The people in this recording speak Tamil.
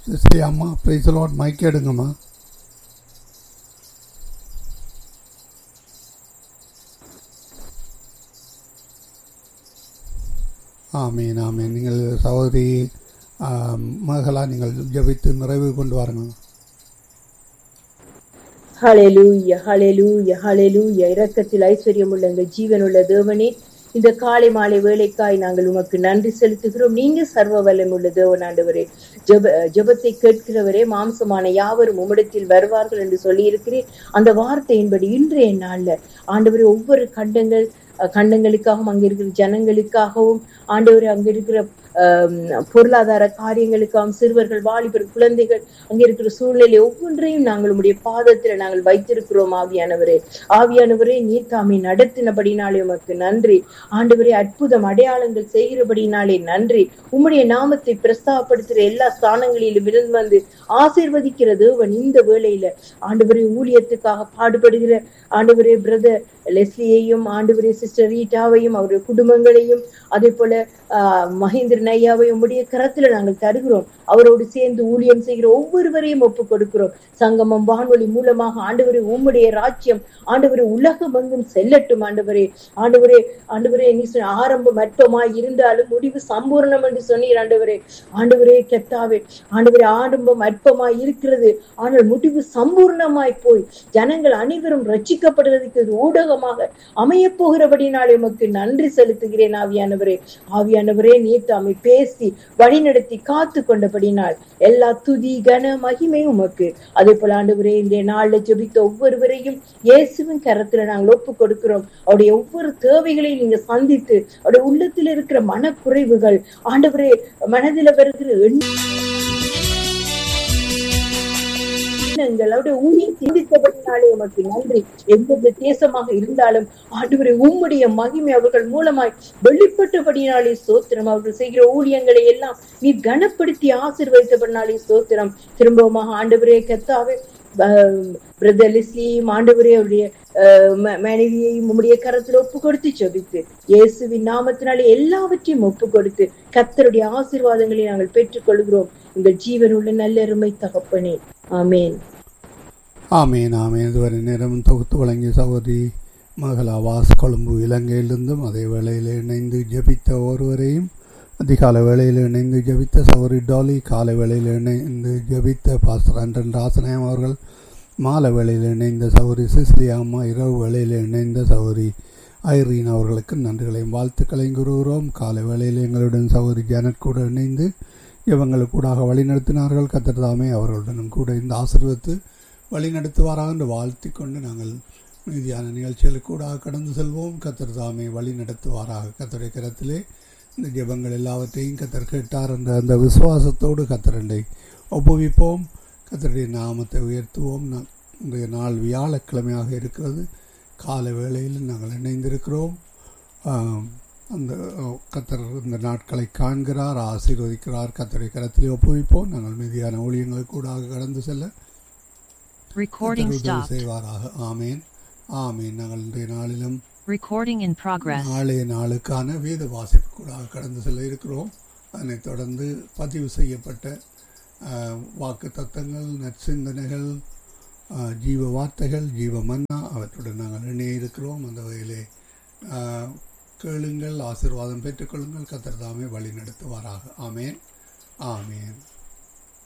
சிஸ்டி அம்மா பிரைசலோட் மைக் எடுங்கம்மா ஆமீன் ஆமீன் நீங்கள் சகோதரி ஆம், மகளா நீங்கள் ஜெபித்து நிறைவு கொண்டு வாருங்க ஹalleluya ஹalleluya ஹalleluya இரக்கத்தில் ஐஸ்வர்யம் உள்ள எங்கள் ஜீவனுள்ள தேவனே இந்த காலை மாலை வேலைக்காய் நாங்கள் உமக்கு நன்றி செலுத்துகிறோம் நீங்க சர்வ வல்லம் உள்ள தேவன் ஆண்டவரே ஜெப ஜெபத்தை கேட்கிறவரே மாம்சமான யாவரும் உம்மிடத்தில் வருவார்கள் என்று சொல்லி இருக்கிறேன் அந்த வார்த்தையின்படி இன்றைய நாள்ல ஆண்டவரே ஒவ்வொரு கண்டங்கள் அஹ், கண்டங்களுக்காகவும் அங்க இருக்கிற ஜனங்களுக்காகவும் ஆண்டவரே அங்க இருக்கிற ஆம், பொருளாதார காரியங்களுக்காகவும் சிறுவர்கள் வாலிபர் குழந்தைகள் அங்க இருக்கிற சூழ்நிலை ஒவ்வொன்றையும் நாங்கள் உம்முடைய பாதத்துல நாங்கள் வைத்திருக்கிறோம் ஆவியானவரே ஆவியானவரே நீர் தாமே நடத்தினபடினாலே உமக்கு நன்றி ஆண்டவரே அற்புதம் அடையாளங்கள் செய்கிறபடினாலே நன்றி உம்முடைய நாமத்தை பிரஸ்தாபப்படுத்துகிற எல்லா ஸ்தானங்களிலும் இருந்து வந்து ஆசீர்வதிக்கிற தேவன் இந்த வேளையில ஆண்டவரே ஊழியத்துக்காக பாடுபடுகிற ஆண்டவரே பிரதர் லெஸ்லியையும் ஆண்டவரே சிஸ்டர் ரீட்டாவையும் அவருடைய குடும்பங்களையும் அதே போல ஆஹ், மகேந்திரன் ஐயாவையும் உம்முடைய கரத்துல நாங்கள் தருகிறோம் அவரோடு சேர்ந்து ஊழியம் செய்கிற ஒவ்வொருவரையும் ஒப்பு கொடுக்கிறோம் சங்கமம் வானொலி மூலமாக ஆண்டவரே உம்முடைய ராஜ்யம் ஆண்டவரே உலகம் எங்கும் செல்லட்டும் ஆண்டவரே ஆண்டவரே ஆண்டவரே நீ சொன்ன ஆரம்பம் அற்பமாய் இருந்தாலும் முடிவு சம்பூர்ணம் என்று சொன்னீர் ஆண்டவரே ஆண்டவரே கெத்தாவே ஆண்டவரே ஆரம்பம் அற்பமாய் இருக்கிறது ஆனால் முடிவு சம்பூர்ணமாய் போய் ஜனங்கள் அனைவரும் ரட்சிக்கப்படுவதற்கு இது ஊடகமாக அமைய போகிறபடினாலே உமக்கு நன்றி செலுத்துகிறேன் ஆவியானவரே ஆவியானவரே நீ தாமை பேசி வழிநடத்தி காத்து கொண்டபடினால் எல்லா துதி கன மகிமை உமக்கு அதே போல ஆண்டவரே இந்த நாள்ல ஜெபித்த ஒவ்வொருவரையும் இயேசுவின் கரத்துல நாங்கள் ஒப்பு கொடுக்கிறோம் அவருடைய ஒவ்வொரு தேவைகளையும் நீங்க சந்தித்து அவருடைய உள்ளத்தில் இருக்கிற மனக்குறைவுகள் ஆண்டவரே மனதில வருகிற எண்ணங்கள் அவருடைய ஊழியம் சிந்தித்தபடினாலே உமக்கு நன்றி எந்தெந்த தேசமாக இருந்தாலும் ஆண்டவரே உம்முடைய மகிமை அவர்கள் மூலமாய் வெளிப்பட்டபடினாலே சோத்திரம் அவர்கள் செய்கிற ஊழியங்களை எல்லாம் நீ கனப்படுத்தி ஆசீர்வதித்தபடினாலே சோத்திரம் திரும்பவுமாக ஆண்டவரே கத்தாவே பிரதர் லிஸ்லியையும் ஆண்டவரே அவருடைய அஹ், ம- மனைவியையும் உம்முடைய கரத்துல ஒப்பு கொடுத்து ஜெபித்து இயேசுவின் நாமத்தினாலே எல்லாவற்றையும் ஒப்பு கொடுத்து கத்தருடைய ஆசீர்வாதங்களை நாங்கள் பெற்றுக்கொள்கிறோம் உங்கள் ஜீவனுள்ள நல்லருமை தகப்பனே ஆமென் ஆமீன் ஆமீன் இதுவரை நேரம் தொகுத்து வழங்கிய சகோதரி மகளா வாஸ் கொழும்பு இலங்கையிலிருந்தும் அதே வேளையில் இணைந்து ஜெபித்த ஒருவரையும் அதிகாலை வேளையில் இணைந்து ஜெபித்த சகோதரி டாலி காலை வேளையில் இணைந்து ஜெபித்த பாஸ்டர் அண்டன் ராசநாயம் அவர்கள் மாலை வேளையில் இணைந்த சகோதரி சிஸ்லியா அம்மா இரவு வேளையில் இணைந்த சகோதரி ஐரீன் அவர்களுக்கு நன்றிகளையும் வாழ்த்துக்களையும் கூறுகிறோம் காலை வேளையில் எங்களுடன் சகோதரி ஜானட் கூட இணைந்து இவங்களுக்கு கூடாக வழிநடத்தினார்கள் கத்திரதாமே அவர்களுடனும் கூட இந்த ஆசீர்வத்து வழிநடத்துவாராக என்று வாழ்த்தி கொண்டு நாங்கள் மீதியான நிகழ்ச்சிகளுக்கு கூடாக கடந்து செல்வோம் கத்தர் தாமே வழி நடத்துவாராக கத்தருடைய கரத்திலே இந்த ஜெபங்கள் எல்லாவற்றையும் கத்தர் கேட்டார் என்ற அந்த விசுவாசத்தோடு கத்தரண்டை ஒப்புவிப்போம் கத்தருடைய நாமத்தை உயர்த்துவோம் நா- இன்றைய நாள் வியாழக்கிழமையாக இருக்கிறது காலை வேளையில் நாங்கள் இணைந்திருக்கிறோம் ஆம், அந்த அஹ், கத்தர் இந்த நாட்களை காண்கிறார் ஆசீர்வதிக்கிறார் கத்தருடைய கரத்திலே ஒப்புவிப்போம் நாங்கள் மீதியான ஊழியங்களுக்கு கூடாக கடந்து செல்ல Recording கர்த்தர் உதவி stopped. செய்வாராக ஆமேன் ஆமேன் நாங்கள் இன்றைய நாளிலும் Recording in progress. நாளைய நாளுக்கான வேத வாசிப்பு கூட கடந்து செல்ல இருக்கிறோம் அதனைத் தொடர்ந்து பதிவு செய்யப்பட்ட வாக்கு தத்தங்கள் நற்சிந்தனைகள் ஆஹ், ஜீவ வார்த்தைகள் ஜீவ மன்னா அவற்றுடன் நாங்கள் இணைய இருக்கிறோம் அந்த வகையிலே ஆஹ், கேளுங்கள் ஆசீர்வாதம் பெற்றுக்கொள்ளுங்கள் கத்தர் தாமே வழி நடத்துவாராக ஆமேன் ஆமேன்